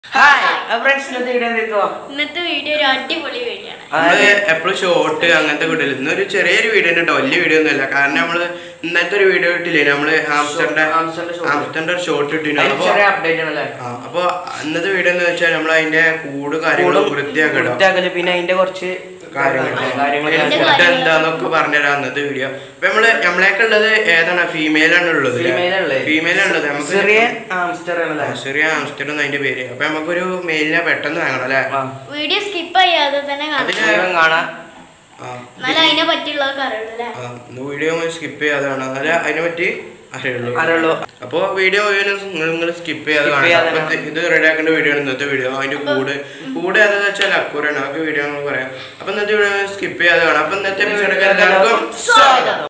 Hi friends ഇന്നത്തെ video എന്തെടുക്കുവാ ഇന്നത്തെ വീഡിയോ ഒരു അടിപൊളി വീഡിയോ ആണ് നമ്മള് എപ്പോഴും ഷോർട്ട് അങ്ങനത്തെ കിട്ടില്ല ഇന്നൊരു ചെറിയൊരു വീഡിയോ ഉണ്ട് വലിയ വീഡിയോ ഒന്നുമില്ല കാരണം നമ്മള് ഇന്നത്തെ ഒരു വീഡിയോ കിട്ടില്ലേ നമ്മള് ഹാംസ്റ്ററിന്റെ ഹാംസ്റ്ററിന്റെ short. ഹാംസ്റ്ററിന്റെ ഒരു ഷോർട്ട് കിട്ടിയിരുന്നു അതിന് അപ്പൊ ചെറിയ അപ്ഡേറ്റ് ആണല്ലേ ആ, അപ്പൊ ഇന്നത്തെ വീഡിയോ എന്ന് വെച്ചാൽ നമ്മൾ അതിന്റെ കൂട് കാര്യങ്ങളും വൃത്തിയാക്കണം വൃത്തിയാക്കല് പിന്നെ അതിന്റെ കുറച്ച് കാര്യങ്ങൾ കാര്യങ്ങളൊക്കെ അതിന്റെ ഫുഡ് കാര്യങ്ങൾ. എന്താന്നൊക്കെ പറഞ്ഞുതരാം അന്നത്തെ വീഡിയോ അപ്പൊ നമ്മള് നമ്മളേക്ക് ഉള്ളത് ഏതാണ് ഫീമെയിൽ ആണ് ഉള്ളത് Female ആണ് ഉള്ളത്. ഫീമെയിൽ ഉള്ളത് നമുക്ക് സിറിയൻ ആംസ്റ്റർ ആണല്ലേ ചെറിയ ഹാംസ്റ്റർ അതിന്റെ പേര് അപ്പൊ നമുക്കൊരു മെയിലിനെ പെട്ടെന്ന് വാങ്ങണം അല്ലേ ആ. വീഡിയോ സ്കിപ്പ് ചെയ്യാതെ തന്നെ കാണാം അതിന് മുഴുവൻ കാണാം ആ. എന്നാലും അതിനെ പറ്റിയുള്ളതൊക്കെ അറിയുള്ളൂ അല്ലേ ആ, ഇന്ന് വീഡിയോ സ്കിപ്പ് ചെയ്യാതാണ് അല്ല അതിനെ പറ്റി അറിയുള്ളൂ അറിയുള്ളൂ. അപ്പോ വീഡിയോ നിങ്ങൾ നിങ്ങൾ സ്കിപ്പ് ചെയ്യാതെ Skip കാണാം ചെയ്യാതെ അപ്പൊ ഇത് ഇത് റെഡി ആക്കേണ്ട വീഡിയോ ആണ് ഇന്നത്തെ വീഡിയോ അതിന്റെ കൂടെ കൂടെ ഏതാന്ന് വെച്ചാൽ അക്കൂറാണ് അതൊക്കെ വീഡിയോ നമ്മൾ പറയാം അപ്പൊ ഇന്നത്തെ വീഡിയോ സ്കിപ്പ് ചെയ്യാതെ കാണാം അപ്പൊ ഇന്നത്തെ എപ്പിസോഡൊക്കെ എല്ലാവർക്കും സ്വാഗതം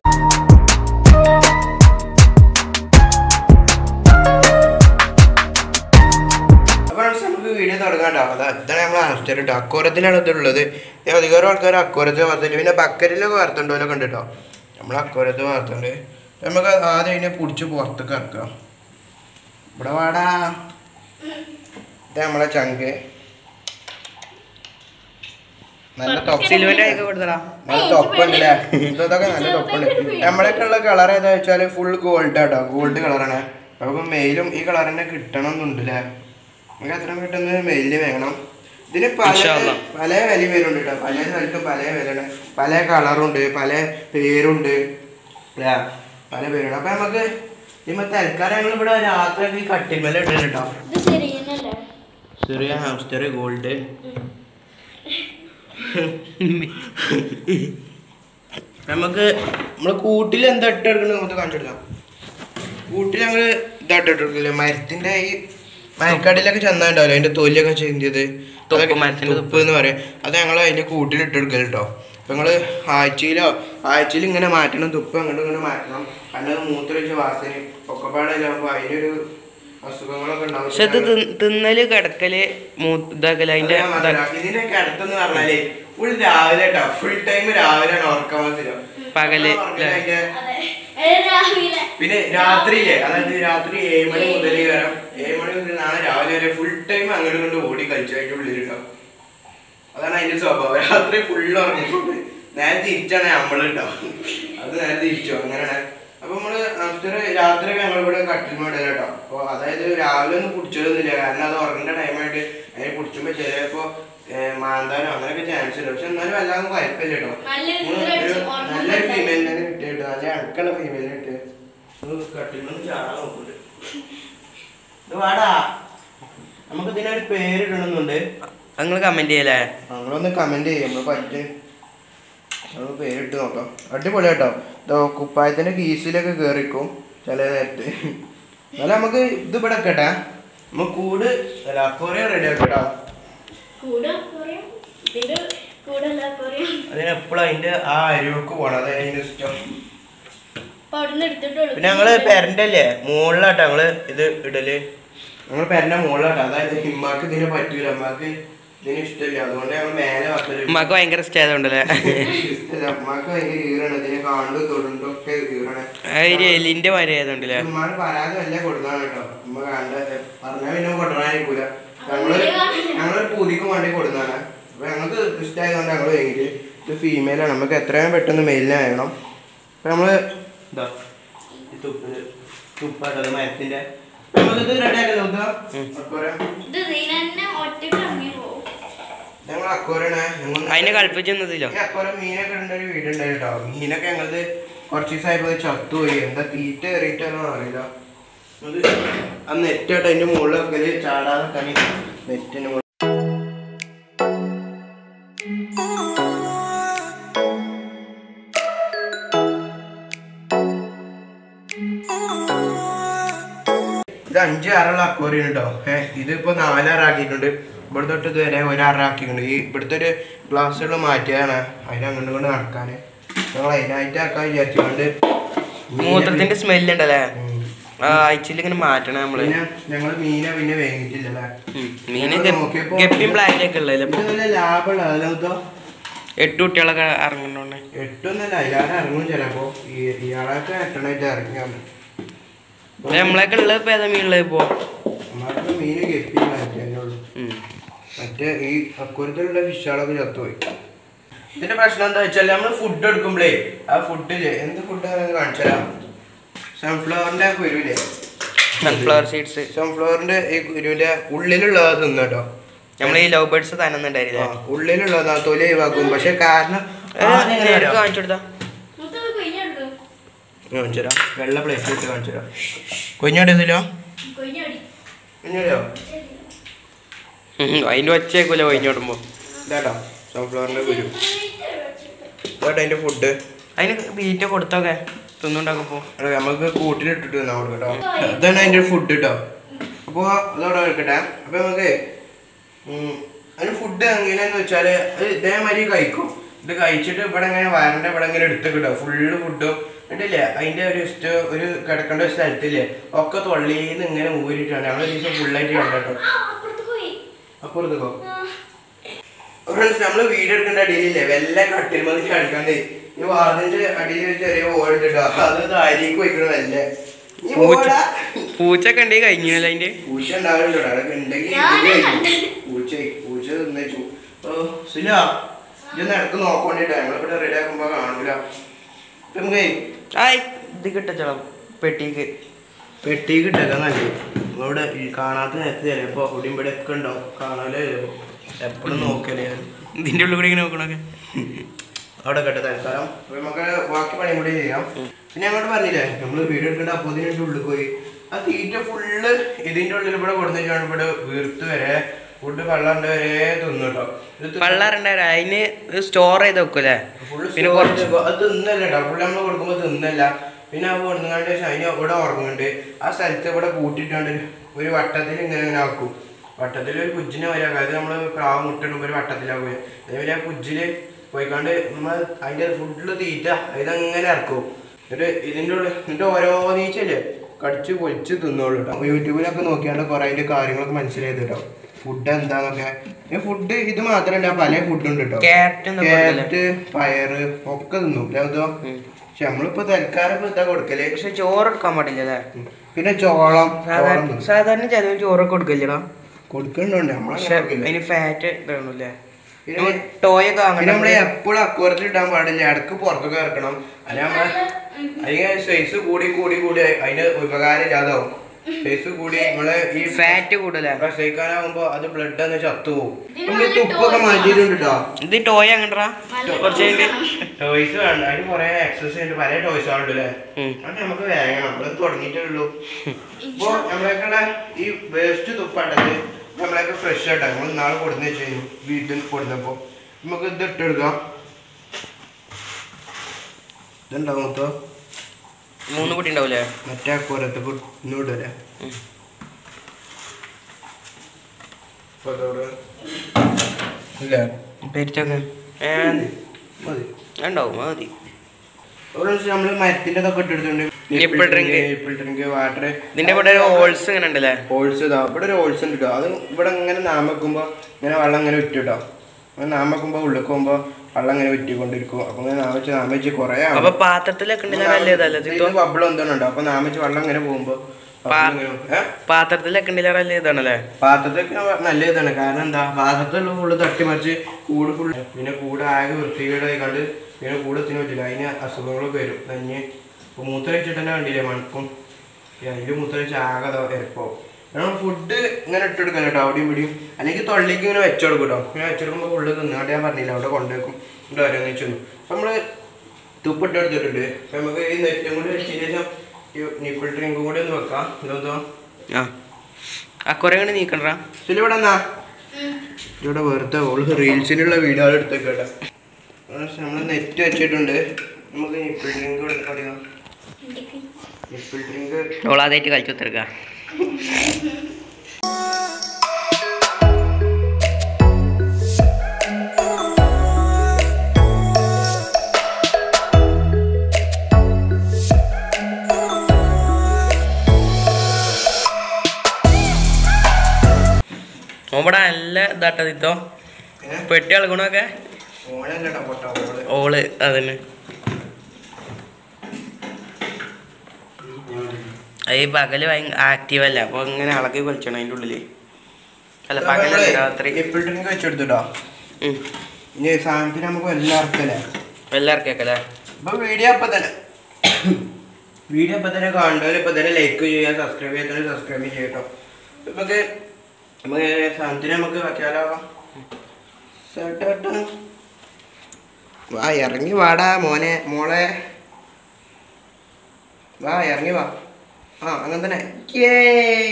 അപ്പൊ friends, നമുക്ക് വീഡിയോ തുടങ്ങാട്ടോ അതാ ഇതാണ് നമ്മൾ ആസ്റ്റർ കേട്ടോ അക്കോരത്തിലാണ് ഇതുള്ളത് ഞാൻ അധികം ആൾക്കാർ അക്കോരത്തിൽ വളർത്തുന്നുണ്ട് പിന്നെ ബക്കറ്റിലൊക്കെ വളർത്തുണ്ടോലൊക്കെ ഉണ്ട് കേട്ടോ നമ്മൾ അക്കോരത്തിൽ വളർത്തുന്നുണ്ട് നമുക്ക് ആദ്യം അതിനെ പിടിച്ച് പുറത്തേക്ക് ഇറക്കാം ഇവിടെ വാടാ ഇത് നമ്മളെ ചങ്ക് നല്ല തൊപ്പ സിൽവന്റെ കൈക്ക് കൊടുത്തടാ നല്ല തൊപ്പുണ്ടല്ലേ ഇതൊക്കെ നല്ല തൊപ്പുണ്ട് നമ്മളൊക്കെ ഉള്ള കളർ ഏതാ വെച്ചാല് ഫുൾ ഗോൾഡ് ആട്ടോ ഗോൾഡ് കളറാണ് നമുക്ക് മെയിലും ഈ കളർ തന്നെ കിട്ടണം എന്നുണ്ട് അല്ലേ നമുക്ക് എത്ര കിട്ടുന്നത് മെയിലിന് വേണം ഇതിന് പല ഇൻഷാല്ലാ. പല വിലയും വരുന്നുണ്ട് കേട്ടോ പല സ്ഥലത്തും പല വിലയാണ് പല കളറുണ്ട് പല പേരുണ്ട് അല്ലേ പല പേരുണ്ട് അപ്പൊ നമുക്ക് ഇപ്പൊ തൽക്കാലം ഞങ്ങൾ ഇവിടെ രാത്രി ഈ കട്ടിന്മേല ഇട്ടിട്ടുണ്ട് കേട്ടോ ഇത് ശരിയല്ലേ ചെറിയ ഹാംസ്റ്റർ ഗോൾഡ് നമുക്ക് നമ്മള് കൂട്ടിൽ എന്താ ഇട്ടെടുക്കുന്നത് നമുക്ക് കാണിച്ചെടുക്കാം കൂട്ടിൽ ഞങ്ങള് ഇതായിട്ട് ഇട്ടെടുക്കില്ലേ മരത്തിന്റെ ഈ മരക്കടയിലൊക്കെ ചെന്നാണ്ടാവില്ല അതിന്റെ തൊലിയൊക്കെ ചെന്തിയത് തൊപ്പ്, അതൊക്കെ മരത്തിന്റെ തൊപ്പ് എന്ന് പറയും അത് ഞങ്ങൾ അതിന്റെ കൂട്ടിൽ ഇട്ടെടുക്കൽ കേട്ടോ അപ്പൊ ഞങ്ങള് ആഴ്ചയിലോ ആഴ്ചയിൽ ഇങ്ങനെ മാറ്റണം തുപ്പ് അങ്ങോട്ടും ഇങ്ങനെ മാറ്റണം അല്ലാതെ മൂത്രമൊഴിച്ച വാസന ഒക്കെ പാടില്ലാകുമ്പോ അതിനൊരു അസുഖങ്ങളൊക്കെ പക്ഷെ ഇത് ഉണ്ടാവും തിന്ന്- തിന്നല് കിടക്കല് മൂ- ഇതാക്കല് അതിന്റെ അത് ഞാൻ മനസ്സിലാക്കി. ഇതിന്റെയൊക്കെ അടുത്തെന്ന് പറഞ്ഞാലേ ഫുൾ രാവിലെ കേട്ടോ ഫുൾ ടൈം രാവിലെയാണ് ഉറക്കം മനസ്സിലോ പകല് ഉറങ്ങുന്നത് ല്ലേ? അതിന്റെ- അതെ ഏ, രാവിലെ പിന്നെ രാത്രിയില്ലേ അതായത് രാത്രി ഏഴ് മണി മുതൽ കയറാം ഏഴ് മണി മുതൽ നാളെ രാവിലെ വരെ ഫുൾ ടൈം അങ്ങോട്ട് കൊണ്ട് ഓടി കളിച്ചു അതിന്റെ ഉള്ളിൽ ഉണ്ടാവും അതാണ് അതിന്റെ സ്വഭാവം രാത്രി ഫുള്ള് ഉറങ്ങിക്കൊണ്ട് നേരെ തിരിച്ചാണ് നമ്മളുണ്ടാവും അത് നേരെ തിരിച്ചു അങ്ങനെയാണ് അപ്പൊ നമ്മള് ആഫ്റ്റർ രാത്രി ഞങ്ങൾ ഇവിടെ കട്ടിൽ മേടല കേട്ടോ അപ്പൊ അതായത് രാവിലെ ഒന്നും പിടിച്ചതൊന്നുമില്ല കാരണം അത് ഉറങ്ങേണ്ട ടൈമായിട്ട് അതിനെ പിടിച്ചുമ്പോ ചിലപ്പോ ഏഹ്, മാന്താനോ അങ്ങനെയൊക്കെ ചാൻസ് ഉണ്ട് പക്ഷെ എന്നാലും വല്ലാതെ കുഴപ്പമില്ല കേട്ടോ നല്ലൊരു നമ്മള് ഇതിലടിച്ച് ഒരു ഉറങ്ങാൻ നല്ലൊരു പറ്റാത്ത- ഫീമെയിലിനെ കിട്ടിയിട്ട് നല്ല അണക്കുള്ള ഫീമെയിലിനെ കിട്ടി കട്ടിൽ ചാടാൻ നോക്കുന്നുണ്ട് ഇത് വാടാ നമുക്ക് ഇതിനൊരു പേരിടണമെന്നുണ്ട് നിങ്ങൾ കമന്റ് ചെയ്യലേ നമ്മളൊന്ന് കമന്റ് ചെയ്യും നമ്മൾ പറ്റ് നമ്മൾ പേരിട്ട് നോക്കാം അടിപൊളി കേട്ടോ ഇതോ കുപ്പായത്തിന്റെ കീസിലൊക്കെ കേറിക്കും ചില നേരത്ത് എന്നാലും നമുക്ക് ഇത് ഇവിടെ കേട്ടാ നമ്മൾ കൂട് അല്ല അക്കോറിയം റെഡി ആക്കട്ടോ കൂടെ കുറയും ഇതിന്റെ കൂടെ അല്ല കുറയും അതിനെപ്പോഴും അതിന്റെ ആ അരിവക്ക് പോണം അത് അതിന്റെ ഇഷ്ടം അപ്പൊ അവിടുന്ന് എടുത്തിട്ടുള്ളൂ പിന്നെ ഞങ്ങള് പെരന്റെ അല്ലേ മുകളിലാട്ടോ ഞങ്ങള് ഇത് ഇടല് ഞങ്ങൾ പെരന്റെ മുകളിലാട്ടോ അതായത് ഹിമ്മാക്ക് ഇതിനെ പറ്റൂല അമ്മക്ക് ഇതിന് ഇഷ്ടമില്ല അതുകൊണ്ട് ഞങ്ങൾ മേലെ വെക്കല് ഉമ്മക്ക് ഭയങ്കര ഇഷ്ടമായതുകൊണ്ടല്ലേ ഇഷ്ടമില്ല അമ്മക്ക് ഭയങ്കര ഈറാണ് ഇതിനെ കാണു തൊടുണ്ടും ഒക്കെ ഈറാണ് ഒരു എലിന്റെ മാതിരി ആയതുകൊണ്ടല്ലേ ഉമ്മാന് പരാതി വല്ല കൊടുത്താണ് കേട്ടോ ഉമ്മ കണ്ട പറഞ്ഞാൽ പിന്നെ കൊണ്ടുവരാനിരിക്കൂല ഞങ്ങള് ഞങ്ങളൊരു പൂതിക്ക് വേണ്ടി കൊടുത്താണ് അപ്പൊ ഞങ്ങൾക്ക് ഇഷ്ടമായതുകൊണ്ട് ഞങ്ങൾ വേങ്ങിട്ട് ഇത് ഫീമെയിലാണ് നമുക്ക് എത്രയും പെട്ടെന്ന് മെയിലിനെ വേണം അപ്പൊ നമ്മള് ഇതാ ഈ തുപ്പ് തുപ്പാട്ടത് മരത്തിന്റെ നമുക്കിത് റെഡി ആക്കല്ലോ അക്കോരം ഇത് ഇതിനെ ഒറ്റക്ക് ഇറങ്ങി പോകും ഞങ്ങൾ അക്കോരാണ് ഞങ്ങൾ അതിനെ കളിപ്പിച്ചൊന്നതില്ലോ ഈ അക്കോരം മീനൊക്കെ ഉണ്ട് ഒരു വീടുണ്ടായി കേട്ടോ മീനൊക്കെ ഞങ്ങളത് കുറച്ച് ദിവസമായപ്പോ ചത്തുപോയി എന്താ തീറ്റ കയറിയിട്ടാണോ അറിയില്ല അത് ആ നെറ്റ് കേട്ടോ അതിന്റെ മുകളിൽ വെക്കല് ചാടാതെ കനി നെറ്റിന്റെ മുകളിൽ ഇത് അഞ്ച് അറുള്ള അക്വറിയം കേട്ടോ ഏഹ് ഇതിപ്പോ നാലാറാക്കിയിട്ടുണ്ട് ഇവിടെ തൊട്ട് ഇതുവരെ ഒരാറാക്കിയിട്ടുണ്ട് ഈ ഇവിടുത്തെ ഒരു ഗ്ലാസ്സുകൾ മാറ്റിയതാണ് അതിന് അങ്ങോട്ട് കൊണ്ട് നടക്കാന് ഞങ്ങൾ അതിനായിട്ട് ആക്കാൻ വിചാരിച്ചുകൊണ്ട് മൂത്രത്തിന്റെ സ്മെല്ല് ഉണ്ടല്ലേ ആഴ്ചയിൽ ഇങ്ങനെ മാറ്റണം നമ്മള് പിന്നെ ഞങ്ങൾ മീനെ പിന്നെ വേങ്ങിയിട്ടില്ലല്ലേ ഉം. മീന് ഞങ്ങള് ഗപ്പ്- നോക്കിയപ്പോ ഗപ്പിയും പ്ലാന്റും ഒക്കെ ഉള്ളതിൽ ഇത് നല്ല ലാഭമുള്ള അതിലോ എട്ട് കുട്ടികളൊക്കെ ഇറങ്ങുന്നുണ്ട് എട്ടൊന്നല്ല അയാളെ ഇറങ്ങും ചിലപ്പോ ഈ ഇയാളൊക്കെ എട്ടണായിട്ട് ഇറങ്ങിയാണ് നമ്മളൊക്കെ ഉള്ളത് ഇപ്പൊ ഏതാ മീനുള്ളത് ഇപ്പോ നമ്മൾക്ക് മീന് ഗപ്പിയില്ല എന്നോളൂ ഉം. മറ്റേ ഈ അക്കൂരത്തിലുള്ള ഫിഷുകളൊക്കെ ചത്തുപോയി ഇതിന്റെ പ്രശ്നം എന്താ വെച്ചാൽ നമ്മൾ ഫുഡ് എടുക്കുമ്പോഴേ ആ ഫുഡില് എന്ത് ഫുഡാണെന്ന് കാണിച്ചാലാ സൺഫ്ലവറിന്റെ കുരുവില്ലേ സൺഫ്ലവർ സീഡ്സ് സൺഫ്ലവറിന്റെ ഈ കുരുവിന്റെ ഉള്ളിലുള്ളത് തിന്നു കേട്ടോ നമ്മൾ ഈ ലവ് ബേർഡ്സ് തന്നുണ്ടായിരുന്നില്ലേ ആ, ഉള്ളിലുള്ളതാ തൊലി ഒഴിവാക്കും പക്ഷെ കാരണം ഏ, നേർക്ക് കാണിച്ചു കൊടുത്താ മൊത്തം കൊയ്ഞ്ഞെടുത്തു കാണിച്ചുതരാം വെള്ള പ്ലേറ്റ് ഇട്ട് കാണിച്ചുതരാം കുഞ്ഞടിയതില്ലോ കൊയ്ഞ്ഞടി കുഞ്ഞടിയോ അതിന്റെ ഒച്ചേക്കൂല ഒഴിഞ്ഞോടുമ്പോ ഇതാട്ടോ സൺഫ്ലവറിന്റെ കുരു ഇതാട്ടോ അതിന്റെ ഫുഡ് അതിന് തീറ്റ കൊടുത്തൊക്കെ തിന്നുണ്ടാക്കുമ്പോ എടാ, നമുക്ക് കൂട്ടിലിട്ടിട്ട് തന്നാ കൊടുക്കട്ടോ അതാണ് അതിന്റെ ഫുഡ് കേട്ടോ അപ്പോൾ അതോടെ വെക്കട്ടെ അപ്പൊ നമുക്ക് ഉം, അതിന് ഫുഡ് എങ്ങനെയാന്ന് വെച്ചാല് അത് ഇതേമാതിരി കഴിക്കും ഇത് കഴിച്ചിട്ട് ഇവിടെ ഇങ്ങനെ വരണ്ട ഇവിടെ ഇങ്ങനെ എടുത്ത് കിട്ടും ഫുള്ള് ഫുഡും എന്നിട്ടില്ലേ അതിന്റെ ഒരു ഇഷ്ട ഒരു കിടക്കേണ്ട ഒരു സ്ഥലത്തില്ലേ ഒക്കെ തൊള്ളിന്ന് ഇങ്ങനെ ഊരിട്ടാണ് ഞങ്ങൾ ഒരു ദിവസം ഫുള്ളായിട്ട് കണ്ടോ ആ അപ്പുറത്ത് പോയി അപ്പുറത്തേക്കോ ആ. ഫ്രണ്ട്സ് നമ്മള് വീഡിയോ എടുക്കേണ്ട അടിയിലില്ലേ വല്ല കട്ടിൽ മതി കളിക്കാണ്ട് ഈ വാതിന്റെ അടിയിൽ ഒരു ചെറിയ ഓടിട്ടോ അത് അരിക്ക് വയ്ക്കണ വല്ല ഈ പൂച്ച ഓടാ പൂച്ചൊക്കെ ഉണ്ടെങ്കിൽ കഴിഞ്ഞല്ലോ അതിന്റെ പൂച്ച ഉണ്ടാവില്ല അതൊക്കെ ഉണ്ടെങ്കിൽ ഞാനാ ഇത് കഴിക്കും. കണ്ടത്. പൂച്ച പൂച്ച തിന്നു ഓ സുല ഇതൊന്ന് ഇടക്ക് നോക്കണ്ടിട്ടോ ഞങ്ങളിവിടെ റെഡി ആക്കുമ്പോ കാണൂല ഇപ്പൊ നമുക്ക് ആയ് ഇത് കിട്ടച്ചോളാം പെട്ടിക്ക് പെട്ടി കിട്ടൊക്കെ നല്ലത് ഇവിടെ ഈ കാണാത്ത നേരത്തെ ചിലപ്പോ ഇവിടെ ഇവിടെ ഒക്കെ ഉണ്ടാവും കാണാലേ എപ്പോഴും നോക്കലേ ഇതിന്റെ ഉള്ളിൽ കൂടി ഇങ്ങനെ നോക്കണൊക്കെ അവിടെ കേട്ടോ തൽക്കാലം അപ്പൊ നമുക്ക് ബാക്കി പണിയും കൂടി ചെയ്യാം പിന്നെ അങ്ങോട്ട് പറഞ്ഞില്ലേ നമ്മള് വീഡിയോ എടുക്കേണ്ട അപ്പൊ ഇതിന്റെ ഉള്ളിൽ പോയി ആ തീറ്റ ഫുള്ള് ഇതിന്റെ ഉള്ളിൽ ഇവിടെ കൊടുത്തിട്ടാണ് ഇവിടെ വീർത്ത് വരെ ഫുഡ് പള്ളാണ്ട് വരെ തിന്നു കേട്ടോ ഇത് തിന്ന് പള്ളാറുണ്ടായിരുന്നു അതിന് സ്റ്റോർ ചെയ്ത് വെക്കൂലേ full പിന്നെ store കുറച്ച് ചെയ്ത് അത് തിന്നല്ല കേട്ടോ ഫുള്ള് നമ്മൾ കൊടുക്കുമ്പോൾ തിന്നല്ല പിന്നെ ആ കൊടുങ്ങാണ്ട് അതിന് ഇവിടെ ഉറങ്ങുന്നുണ്ട് ആ സ്ഥലത്ത് ഇവിടെ കൂട്ടിയിട്ടാണ്ട് ഒരു വട്ടത്തിൽ ഇങ്ങനെ ഇങ്ങനെ ആക്കും വട്ടത്തിൽ ഒരു കുജിനെ വരാം അതായത് നമ്മൾ പ്രാവ് മുട്ടിടുമ്പോൾ ഒരു വട്ടത്തിലാക്കുക അതേപോലെ ആ കുജില് പോയിക്കാണ്ട് നമ്മൾ അതിന്റെ ഫുഡില് തീറ്റ ഇതങ്ങനെ ഇറക്കും എന്നിട്ട് ഇതിന്റെ ഉള്ളിൽ എന്നിട്ട് ഓരോ നീച്ചല്ലേ കടിച്ച് പൊളിച്ച് തിന്നോളൂ കേട്ടോ യൂട്യൂബിലൊക്കെ നോക്കിയാണ്ട് കുറെ അതിന്റെ കാര്യങ്ങളൊക്കെ മനസ്സിലായത് കേട്ടോ ഫുഡ് എന്താന്നൊക്കെ ഫുഡ് ഇത് മാത്രമല്ല പല ഫുഡ് ഉണ്ട് കേട്ടോ ക്യാരറ്റ് എന്താ കൊടുക്കല്ലേ? ക്യാരറ്റ് പയറ് ഒക്കെ തിന്നും ഇതോ പക്ഷെ നമ്മളിപ്പോ തൽക്കാലം ഇപ്പൊ ഇതാ കൊടുക്കല് പക്ഷെ ചോറ് എടുക്കാൻ പാടില്ല അല്ലേ ഉം. പിന്നെ ചോളം ചോളം സാധാരണ തിന്നും. സാധാരണ ചിലവ് ചോറൊക്കെ കൊടുക്കില്ലടാ കൊടുക്കണ്ടുണ്ട് പക്ഷെ നമ്മളെ അതിന് ഫാറ്റ് ഇതാണല്ലേ പിന്നെ ടോയൊക്കെ പിന്നെ നമ്മള് വാങ്ങണം എപ്പോഴും അക്കൂറത്തിൽ ഇടാൻ പാടില്ല ഇടക്ക് പുറത്തൊക്കെ ഇറക്കണം അല്ല നമ്മളെ അതിന് സൈസ് കൂടി കൂടി കൂടി അതിന് ഉപകാരം ഇല്ലാതാവും സൈസ് കൂടി നമ്മളെ ഈ ഫാറ്റ് കൂടുതലാ പ്രസവിക്കാനാവുമ്പോ അത് ബ്ലഡ് എന്ന് ചത്തുപോകും നമ്മള് തുപ്പൊക്കെ മാറ്റിയിട്ടുണ്ട് കേട്ടോ ഇത് ടോയ് അങ്ങണ്ടാ കുറച്ച് കഴിഞ്ഞിട്ട് ടോയ്സ് വേണ്ട അതിന് കുറെ എക്സസൈസ് ഉണ്ട് പല ടോയ്സ് ഉണ്ട് അല്ലേ ഉം. അത് നമുക്ക് വേഗം നമ്മൾ തുടങ്ങിയിട്ടേ ഉള്ളൂ ഇപ്പൊ നമ്മളെയൊക്കെ ഈ വേസ്റ്റ് തുപ്പാട്ടത് നമ്മളെയൊക്കെ ഫ്രഷ് ആയിട്ടാ നമ്മൾ നാളെ കൊടുന്ന് വെച്ച് കഴിഞ്ഞു വീട്ടിൽ കൊടുത്തപ്പോ നമുക്ക് ഇത് ഇട്ടെടുക്കാം ഇതുണ്ടാവും മൊത്തം മൂന്ന് കുട്ടി ഉണ്ടാവൂലേ മറ്റേ അക്കോരത്ത് ഇന്നോട്ടല്ലേ ഇല്ല പെരിച്ചൊക്കെ ഏ മതി ഉണ്ടാവും മതി ഒരു ദിവസം നമ്മള് മരത്തിന്റെ ഇതൊക്കെ ഇട്ടെടുത്തുണ്ട് Nipple drink. Nipple drink water ഇതിന്റെ ഇവിടെ ഒരു ഹോൾസ് ഇങ്ങനെ ഉണ്ടല്ലേ ഹോൾസ് ഇതാ ഇവിടെ ഒരു ഹോൾസ് ഉണ്ട് കേട്ടോ അത് ഇവിടെ ഇങ്ങനെ നാം വെക്കുമ്പോ ഇങ്ങനെ വെള്ളം ഇങ്ങനെ വിറ്റു കേട്ടോ അങ്ങനെ നാം വെക്കുമ്പോ ഉള്ളിൽ പോകുമ്പോ വെള്ളം ഇങ്ങനെ വിറ്റിക്കൊണ്ടിരിക്കും അപ്പൊ ഇങ്ങനെ നാം വെച്ച് നാം വെച്ച് കുറേ അപ്പൊ പാത്രത്തിലൊക്കെ ഉണ്ടെങ്കിൽ നല്ലതല്ലേ ഇതിത്തോ ബബിൾ എന്തോന്നുണ്ടോ അപ്പൊ നാം വെച്ച് വെള്ളം ഇങ്ങനെ പോകുമ്പോ പാ- bubble ഇങ്ങനെ- ഏ? പാത്രത്തിലൊക്കെ ഉണ്ടെങ്കിൽ നല്ല ഇതാണല്ലേ പാത്രത്തൊക്കെ നല്ല ഇതാണ് കാരണം എന്താ പാത്രത്തിലുള്ള ഫുള്ള് തട്ടിമറിച്ച് കൂട് ഫുള്ള് പിന്നെ കൂട് ആകെ വൃത്തികേടായി കണ്ട് പിന്നെ കൂട് എത്തിന് പറ്റില്ല അതിന് അസുഖങ്ങളൊക്കെ വരും അതിന് ഇപ്പൊ മൂത്രമൊഴിച്ചിട്ട് തന്നെ കണ്ടില്ലേ മണക്കും അതിൽ മൂത്രമൊഴിച്ച് ആകെ ഇരപ്പോ നമ്മൾ ഫുഡ് ഇങ്ങനെ ഇട്ടെടുക്കാം കേട്ടോ അവിടെയും ഇവിടെയും അല്ലെങ്കിൽ തൊള്ളിക്ക് ഇങ്ങനെ വെച്ചെടുക്കും കേട്ടോ ഇങ്ങനെ വെച്ചെടുക്കുമ്പോൾ ഫുള്ള് തിന്നാണ്ട് ഞാൻ പറഞ്ഞില്ല അവിടെ കൊണ്ടുവെക്കും ഇവിടെ ഓരോന്ന് വെച്ചു അപ്പൊ നമ്മള് തുപ്പിട്ട് എടുത്തിട്ടുണ്ട് അപ്പൊ നമുക്ക് ഈ നെറ്റും കൂടി വെച്ചതിന് ശേഷം ഈ നിപ്പിൾ ഡ്രിങ്കും കൂടി ഒന്ന് വെക്കാം എന്തോ ആ ആ കുറെ കണ്ട് നീക്കണ്ടാ ശരി ഇവിടെ എന്നാ ഇവിടെ വെറുതെ ഓള് റീൽസിനുള്ള വീഡിയോ എടുത്തേക്കട്ടെ നമ്മൾ നെറ്റ് വെച്ചിട്ടുണ്ട് നമുക്ക് നിപ്പിൾ ഡ്രിങ്ക് ഇവിടെ അറിയാം നിപ്പിൾ ഡ്രിങ്ക് ഓളാതായിട്ട് കളിച്ചു തീർക്കാം ഓമ്പടെ നല്ല ഇതാട്ട ഇത്തോ പെട്ടി അളക്കണൊക്കെ ഓളല്ലടാ പൊട്ട ഓള് ഓള് അതന്നെ അത് ഈ പകല് ഭയങ്കര ആക്റ്റീവ് അല്ല അപ്പൊ ഇങ്ങനെ ഇളക്കി കളിച്ചണം അതിൻ്റെ ഉള്ളില് അല്ല പകലല്ല രാത്രി എപ്പിൾ ഡ്രിങ്ക് വെച്ചെടുത്തുട്ടോ ഉം. ഇനി സാധനത്തിന് നമുക്ക് എല്ലാവർക്കും അല്ലേ എല്ലാവർക്കും കേക്കല്ലേ അപ്പൊ വീഡിയോ അപ്പൊ തന്നെ വീഡിയോ അപ്പൊ തന്നെ കാണുന്നവർ ഇപ്പൊ തന്നെ ലൈക്ക് ചെയ്യുക സബ്സ്ക്രൈബ് ചെയ്യാത്തവർ സബ്സ്ക്രൈബ് ചെയ്യട്ടോ നമുക്ക് നമുക്ക് സാധനത്തിന് നമുക്ക് വെക്കാലോ ചേട്ടാ വാ ഇറങ്ങി വാടാ മോനെ മോളെ വാ ഇറങ്ങി വാ ആ അങ്ങനെ തന്നെ Yay!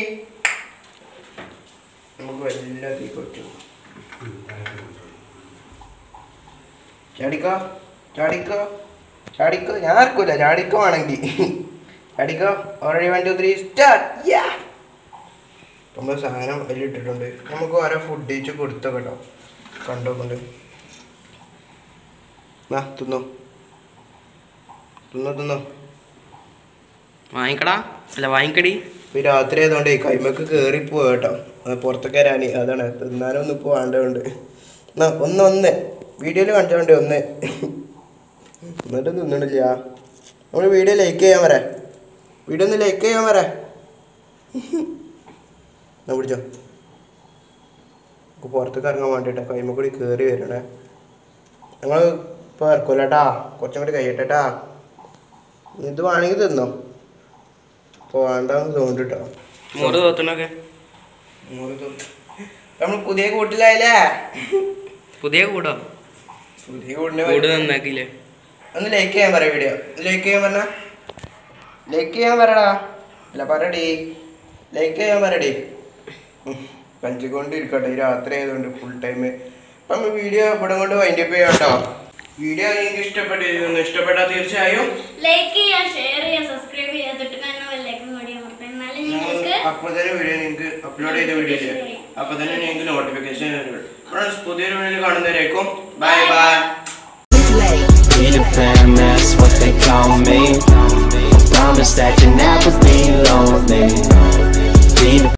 നമുക്ക് എല്ലാം തീ പറ്റും ചാടിക്കോ ചാടിക്കോ ചാടിക്കോ ഞാൻ ആർക്കൂല ചാടിക്കോ ആണെങ്കിൽ ചാടിക്കോ already one two three start നമ്മൾ സാധനം അതിലിട്ടിട്ടുണ്ട് നമുക്ക് ഓരോ ഫുഡ് വെച്ച് കൊടുത്തോ കേട്ടോ കണ്ടോ കൊണ്ട് ആ തിന്നോ തിന്നോ തിന്നോ വാങ്ങിക്കടാ അല്ല വാങ്ങിക്കടി ഇപ്പൊ ഈ രാത്രി ആയതുകൊണ്ട് കൈമക്ക് കയറി പോവാ കേട്ടോ അത് പുറത്തേക്ക് വരാൻ അതാണ് തിന്നാനൊന്നും ഇപ്പോൾ വേണ്ടതുകൊണ്ട് എന്നാ ഒന്ന് ഒന്ന് വീഡിയോയിൽ കാണിച്ചോണ്ട് ഒന്ന് എന്നിട്ട് തിന്നണില്ല നമ്മൾ വീഡിയോ ലൈക്ക് ചെയ്യാൻ വരാ വീഡിയോ ഒന്ന് ലൈക്ക് ചെയ്യാൻ വരാ എന്നാ പിടിച്ചോ നമുക്ക് പുറത്തേക്ക് ഇറങ്ങാൻ വേണ്ടിയിട്ടാ കൈമ കൂടി കയറി വരണേ ഞങ്ങൾ ഇപ്പോൾ ഇറക്കൂലട്ടാ കുറച്ചും കൂടി കഴിയട്ടെട്ടാ ഇത് വേണമെങ്കിൽ തിന്നോ ഇപ്പോൾ വേണ്ടെന്ന് തോന്നിട്ടോ മൂറ് തോത്തണൊക്കെ നമ്മൾ പുതിയ കൂട്ടിലായില്ലേ പുതിയ കൂടോ പുതിയ കൂടിന് കൂട് നന്നാക്കിയില്ലേ ഒന്ന് ലൈക്ക് ചെയ്യാൻ പറ വീഡിയോ ലൈക്ക് ചെയ്യാൻ പറഞ്ഞ ലൈക്ക് ചെയ്യാൻ പറടാ അല്ല പറടി ലൈക്ക് ചെയ്യാൻ പറടി കഞ്ചിക്കൊണ്ട് ഇരിക്കട്ടെ ഈ രാത്രി ആയതുകൊണ്ട് ഫുൾ ടൈം അപ്പം നമ്മൾ വീഡിയോ ഇവിടെ കൊണ്ട് വൈൻഡപ്പ് ചെയ്യാം കേട്ടോ വീഡിയോ നിങ്ങൾക്ക് ഇഷ്ടപ്പെട്ടിരുന്നു ഇഷ്ടപ്പെട്ടാൽ തീർച്ചയായും ലൈക്ക് ചെയ്യുക ഷെയർ ചെയ്യുക സബ്സ്ക്രൈബ് ചെയ്യുക തൊട്ട് കാണുന്ന ബെല്ലൈക്കൻ കൂടി അമർത്താം എന്നാലും നിങ്ങൾക്ക് അപ്പൊ തന്നെ വീഡിയോ നിങ്ങൾക്ക് അപ്ലോഡ് ചെയ്ത വീഡിയോ ഇല്ലേ അപ്പൊ തന്നെ നിങ്ങൾക്ക് നോട്ടിഫിക്കേഷൻ വരും ഫ്രണ്ട്സ് പുതിയൊരു വീഡിയോയിൽ കാണുന്നവരേക്കും bye bye Peter Pan, that's what they call me. Promise that you'll never be lonely. Peter